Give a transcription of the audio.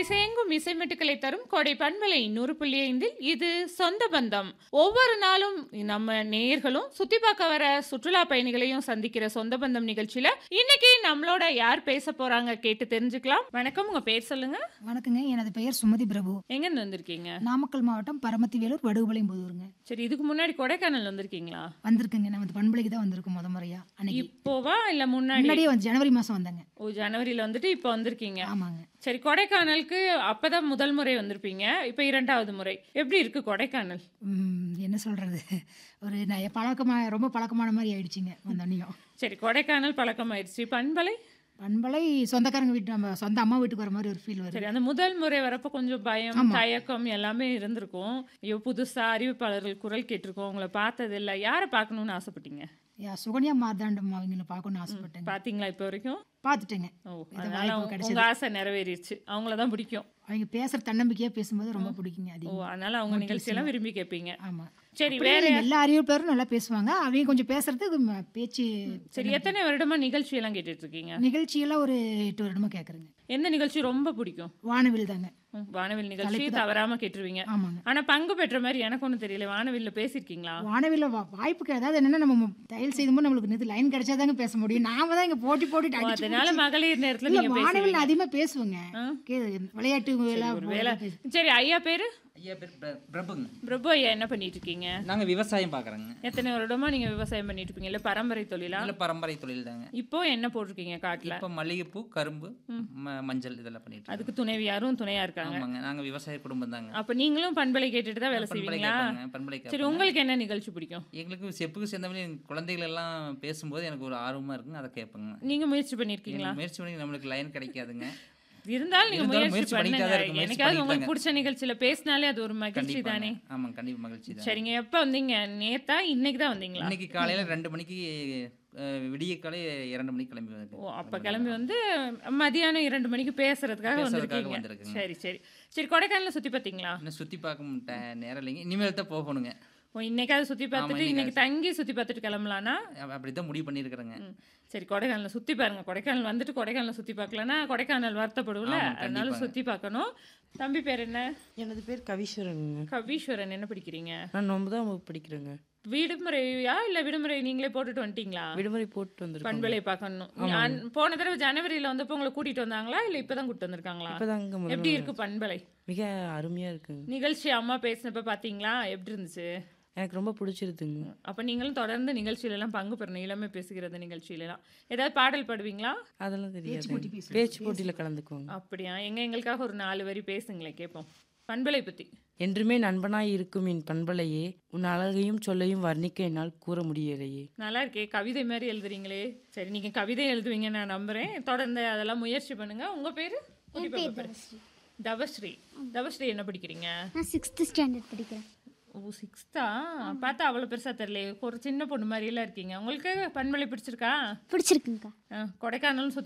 திசையெங்கும் இசைமெட்டுக்களை தரும் கோடை பண்பலை நூறு புள்ளி ஐந்தில் இது சொந்த பந்தம் ஒவ்வொரு நாளும் நம்ம நேயர்களும் சுத்தி பார்க்க வர சுற்றுலா பயணிகளையும் சந்திக்கிற சொந்த பந்தம் நிகழ்ச்சியில இன்னைக்கு நம்மளோட யார் பேச போறாங்க கேட்டு தெரிஞ்சுக்கலாம் வணக்கம் உங்க பேர் சொல்லுங்க வணக்கங்க எனது பெயர் சுமதி பிரபு எங்க இருந்து வந்திருக்கீங்க நாமக்கல் மாவட்டம் பரமத்தி வேலூர் வடுகுபாளையம் புதூருங்க சரி இதுக்கு முன்னாடி கொடைக்கானல் வந்திருக்கீங்களா வந்திருக்குங்க நம்ம பண்பலைக்கு தான் வந்திருக்கோம் முத முறையா அன்னைக்கு இப்போவா இல்ல முன்னாடி முன்னாடியே வந்து ஜனவரி மாசம் வந்தாங்க ஓ ஜனவரியில வந்துட்டு இப்போ வந்திருக்கீங்க ஆமாங்க சரி கொடைக்கானலுக்கு அப்பதான் முதல் முறை வந்திருப்பீங்க இப்போ இரண்டாவது முறை எப்படி இருக்கு கொடைக்கானல் ம், என்ன சொல்றது ஒரு ந- பழக்கமா ரொம்ப பழக்கமான மாதிரி ஆயிடுச்சுங்க வந்தோடனையும் சரி கொடைக்கானல் பழக்கமாயிருச்சு பண்பலை பண்பலை சொந்தக்காரங்க வீட்டு நம்ம சொந்த அம்மா வீட்டுக்கு வர மாதிரி ஒரு ஃபீல் வருது சரி அந்த முதல் முறை வரப்போ கொஞ்சம் பயம் தயக்கம் எல்லாமே இருந்திருக்கும் ஐயோ புதுசா அறிவிப்பாளர்கள் குரல் கேட்டிருக்கோம் உங்களை பார்த்தது இல்லை யாரை பார்க்கணும்னு ஆசைப்பட்டீங்க யா, சுகன்யா மார்தாண்டம் அவங்கள பார்க்கணும்னு ஆசைப்பட்டேங்க பார்த்தீங்களா இப்போ வரைக்கும் பார்த்துட்டேங்க ஓ இது அதனால வாய்ப்பு உங்க- கிடைச்சது. உங்க ஆசை நிறைவேறிடுச்சு அவங்கள தான் பிடிக்கும் அவங்க பேசுற தன்னம்பிக்கையா பேசும்போது ரொம்ப பிடிக்குங்க ஓ அதிகம் அதனால அவங்க நிகழ்ச்சியெல்லாம் விரும்பி கேட்பீங்க ஆமா சரி அப்படி வேற இல்லைங்க, எல்லா அறிவிப்பாளரும் நல்லா பேசுவாங்க அவங்க கொஞ்சம் பேசுறதுக்கு ம- பேச்சு சரி எத்தனை வருடமா நிகழ்ச்சி எல்லாம் கேட்டுட்டு இருக்கீங்க நிகழ்ச்சியெல்லாம் ஒரு எட்டு வருடமா கேட்குறேங்க எந்த நிகழ்ச்சி ரொம்ப பிடிக்கும் வானவில் தாங்க ம், வானவில் நிகழ்ச்சி தவறாம கேட்டுருவீங்க ஆமாங்க ஆனா பங்கு பெற்ற மாதிரி எனக்கு ஒன்றும் தெரியல வானவில்ல பேசியிருக்கீங்களா வானவில்ல வா- வாய்ப்புக்கு அதாவது என்னன்னா நம்ம ம- தையல் செய்யும்போது நம்மளுக்கு நேற்று லைன் கிடைச்சாதாங்க பேச முடியும் நாம தான் இங்க போட்டி போட்டுட்டு ஓ, அடிச்சு அதனால மகளிர் நேரத்துல இல்ல நீங்க வானவில் பேசுவீங்க அதிகமா பேசுவேங்க கே- விளையாட்டு எல்லாம் ஒருவேளை சரி ஐயா பேரு ஐயா பேர் பிர- பிரபுங்க பிரபு ஐயா என்ன பண்ணிட்டு இருக்கீங்க நாங்கள் விவசாயம் பார்க்குறோங்க எத்தனை வருடமா நீங்க விவசாயம் பண்ணிட்டு இருப்பீங்க இல்ல பரம்பரை தொழிலா நல்ல பரம்பரை தொழில் தாங்க இப்போ என்ன போட்டிருக்கீங்க காட்டுல இப்போ மல்லிகைப்பூ கரும்பு ம- மஞ்சள் இதெல்லாம் பண்ணிட்டு இருக்கோம். அதுக்கு துணைவியாரும் துணையா இருக்காங்க ஆமாங்க நாங்கள் விவசாய குடும்பம் தாங்க அப்ப நீங்களும் பண்பலை கேட்டுட்டு தான் வேலை பண்பலை செய்வீங்களா கேட்பாங்க பண்பலை சரி கேட்பாங்க உங்களுக்கு என்ன நிகழ்ச்சி பிடிக்கும் எங்களுக்கு செப்புக்கு சேர்ந்த மாதிரி எங்க குழந்தைகள் எல்லாம் பேசும்போது எனக்கு ஒரு ஆர்வமாக இருக்குங்க அதை கேட்பேங்க நீங்க முயற்சி பண்ணிருக்கீங்களா எங்களுக்கு முயற்சி பண்ணி நம்மளுக்கு லைன் கிடைக்காதுங்க இருந்தாலும் நீங்க இருந்தாலும் முயற்சி முயற்சி பண்ணிட்டு பண்ணுங்க தான் இருக்கு, முயற்சி என்னைக்காவது பண்ணிட்டு உங்களுக்கு பிடிச்ச நிகழ்ச்சியில பேசினாலே அது ஒரு மகிழ்ச்சி கண்டிப்பாங்க தானே ஆமாங்க கண்டிப்பாக மகிழ்ச்சி தான் சரிங்க எப்ப வந்தீங்க நேத்தா இன்னைக்கு தான் வந்தீங்களா இன்னைக்கு காலையில் ரெண்டு மணிக்கு அஹ், விடிய காலை இரண்டு மணிக்கு கிளம்பி வந்து ஓ அப்ப கிளம்பி வந்து மதியானம் இரண்டு மணிக்கு பேசுறதுக்காக பேசுறதுக்காக வந்திருக்கீங்க வந்திருக்குங்க. சரி சரி சரி கொடைக்கானல்ல சுத்தி பார்த்தீங்களா இன்னும் சுற்றி பார்க்க முட்ட நேரம் இல்லைங்க இனிமேல் தான் போகணுங்க ஓ இன்னைக்காவது சுத்தி பார்த்துட்டு இன்னைக்கு இன்னைக்கு தங்கி சுத்தி பார்த்துட்டு கிளம்பலானா அப்படி தான் முடிவு பண்ணியிருக்கிறேங்க ம். சரி கொடைக்கானல்ல சுத்தி பாருங்க கொடைக்கானல் வந்துட்டு கொடைக்கானல்ல சுத்தி பார்க்கலன்னா கொடைக்கானல் வருத்தப்படும்ல ஆமா, அதனால கண்டிப்பாங்க. சுத்தி பார்க்கணும் தம்பி பேர் என்ன எனது பேர் கவிஸ்வரனுங்க கவீஸ்வரன் என்ன படிக்கிறீங்க நான் ஒன்பதாம் வகுப்பு படிக்கிறேங்க விடுமுறையா இல்ல விடுமுறை நீங்களே போட்டுட்டு வந்துட்டீங்களா விடுமுறை போட்டு வந்திருக்கோம் பண்பலை பார்க்கணும் நான் போன தடவை ஜனவரியில வந்தப்போ உங்களை கூட்டிட்டு வந்தாங்களா இல்ல இப்பதான் கூட்டிட்டு வந்திருக்காங்களா இப்பதாங்க முதல் எப்படி இருக்கு பண்பலை மிக அருமையா இருக்குங்க நிகழ்ச்சி அம்மா பேசினப்ப பாத்தீங்களா எப்படி இருந்துச்சு எனக்கு ரொம்ப பிடிச்சிருதுங்க அப்ப நீங்களும் தொடர்ந்து நிகழ்ச்சியில எல்லாம் பங்கு பெறணும் இளமை பேசுகிறது நிகழ்ச்சியில எல்லாம் ஏதாவது பாடல் பாடுவீங்களா அதெல்லாம் தெரியாது பேச்சு போட்டியில கலந்துக்குவாங்க அப்படியா எங்க எங்களுக்காக ஒரு நாலு வரி பேசுங்களேன் கேட்போம் பண்பலை பத்தி என்றுமே நண்பனாய் இருக்கும் என் பண்பலையே உன் அழகையும் சொல்லையும் வர்ணிக்க என்னால் கூற முடியலையே நல்லா இருக்கே கவிதை மாதிரி எழுதுறீங்களே சரி நீங்க கவிதை எழுதுவீங்க நான் நம்புறேன் தொடர்ந்து அதெல்லாம் முயற்சி பண்ணுங்க உங்க பேரு குட்டி பாப்பா பேரு. தவஸ்ரீ தவஸ்ரீ என்ன படிக்கிறீங்க நான் சிக்ஸ்த்து ஸ்டாண்டர்ட் படிக்கிறேன் ஓ சிக்ஸ்த்தா பார்த்தா அவ்வளோ பெருசா தெரியல ஒரு சின்ன பொண்ணு மாதிரியெல்லாம் இருக்கீங்க உங்களுக்கு பண்பலை பிடிச்சிருக்கா பிடிச்சிருக்குங்கக்கா ஆ, கொடைக்கானல்னு சுத்தி